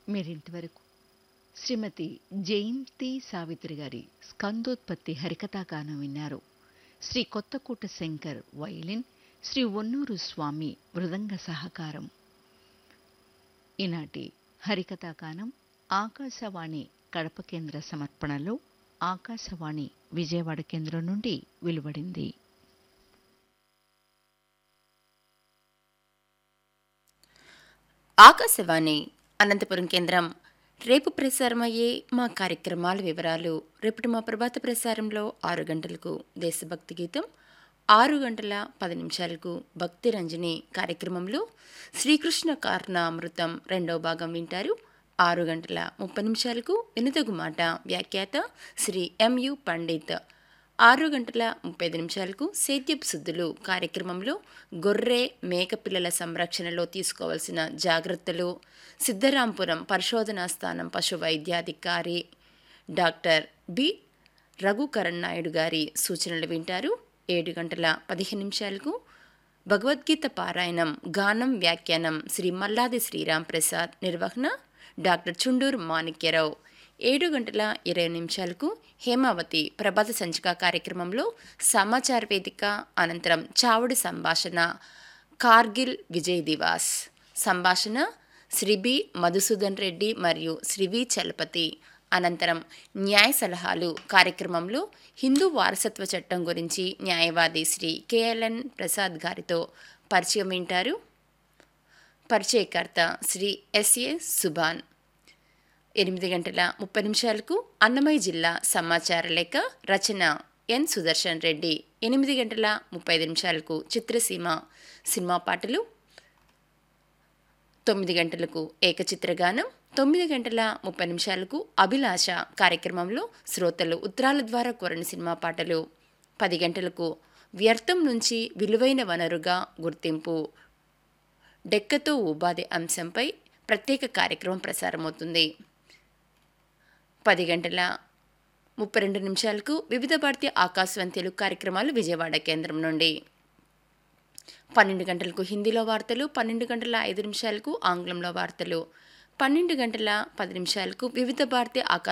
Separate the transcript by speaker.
Speaker 1: మీరింతవరకు శ్రీమతి జయంతి సావిత్రి గారి స్కందోత్పత్తి హరికథాగానం విన్నారు శ్రీ కొత్తకోట శంకర్ వైలిన్ శ్రీ ఒన్నూరు స్వామి మృదంగ సహకారం ఈనాటి హరికథాగానం ఆకాశవాణి కడప కేంద్ర సమర్పణలో ఆకాశవాణి విజయవాడ కేంద్రం నుండి వెలువడింది
Speaker 2: ఆకాశవాణి అనంతపురం కేంద్రం రేపు ప్రసారమయ్యే మా కార్యక్రమాల వివరాలు రేపటి మా ప్రభాత ప్రసారంలో ఆరు గంటలకు దేశభక్తి గీతం ఆరు గంటల పది నిమిషాలకు భక్తి రంజని కార్యక్రమంలో శ్రీకృష్ణ కారణామృతం రెండవ భాగం వింటారు ఆరు గంటల ముప్పై నిమిషాలకు వినుతగు మాట వ్యాఖ్యాత శ్రీ ఎంయు పండిత్ ఆరు గంటల ముప్పై ఐదు నిమిషాలకు సేద్యపు శుద్ధులు కార్యక్రమంలో గొర్రె మేకపిల్లల సంరక్షణలో తీసుకోవాల్సిన జాగ్రత్తలు సిద్ధరాంపురం పరిశోధనా స్థానం పశు వైద్యాధికారి డాక్టర్ బి రఘుకరణ్ నాయుడు గారి సూచనలు వింటారు ఏడు గంటల పదిహేను నిమిషాలకు భగవద్గీత పారాయణం గానం వ్యాఖ్యానం శ్రీ మల్లాది శ్రీరామ్ ప్రసాద్ నిర్వహణ డాక్టర్ చుండూరు మాణిక్యరావు ఏడు గంటల ఇరవై నిమిషాలకు హేమావతి ప్రభాత సంచిక కార్యక్రమంలో సమాచార వేదిక అనంతరం చావుడి సంభాషణ కార్గిల్ విజయ్ దివాస్ సంభాషణ శ్రీ బి మధుసూదన్ రెడ్డి మరియు శ్రీ వి చలపతి అనంతరం న్యాయ సలహాలు కార్యక్రమంలో హిందూ వారసత్వ చట్టం గురించి న్యాయవాది శ్రీ కేఎల్ఎన్ ప్రసాద్ గారితో పరిచయం వింటారు పరిచయకర్త శ్రీ ఎస్ఏ సుభాన్ ఎనిమిది గంటల ముప్పై నిమిషాలకు అన్నమయ్య జిల్లా సమాచార లేఖ రచన ఎన్ సుదర్శన్ రెడ్డి ఎనిమిది గంటల ముప్పై ఐదు నిమిషాలకు చిత్రసీమ సినిమా పాటలు తొమ్మిది గంటలకు ఏకచిత్రగానం తొమ్మిది గంటల ముప్పై నిమిషాలకు అభిలాష కార్యక్రమంలో శ్రోతలు ఉత్తరాల ద్వారా కోరని సినిమా పాటలు పది గంటలకు వ్యర్థం నుంచి విలువైన వనరుగా గుర్తింపు డెక్కతో ఉపాధి అంశంపై ప్రత్యేక కార్యక్రమం ప్రసారమవుతుంది పది గంటల ముప్పై రెండు నిమిషాలకు వివిధ భారతీయ ఆకాశవాణి తెలుగు కార్యక్రమాలు విజయవాడ కేంద్రం నుండి పన్నెండు గంటలకు హిందీలో వార్తలు పన్నెండు గంటల ఐదు నిమిషాలకు ఆంగ్లంలో వార్తలు పన్నెండు గంటల పది నిమిషాలకు వివిధ భారతీయ ఆకాశ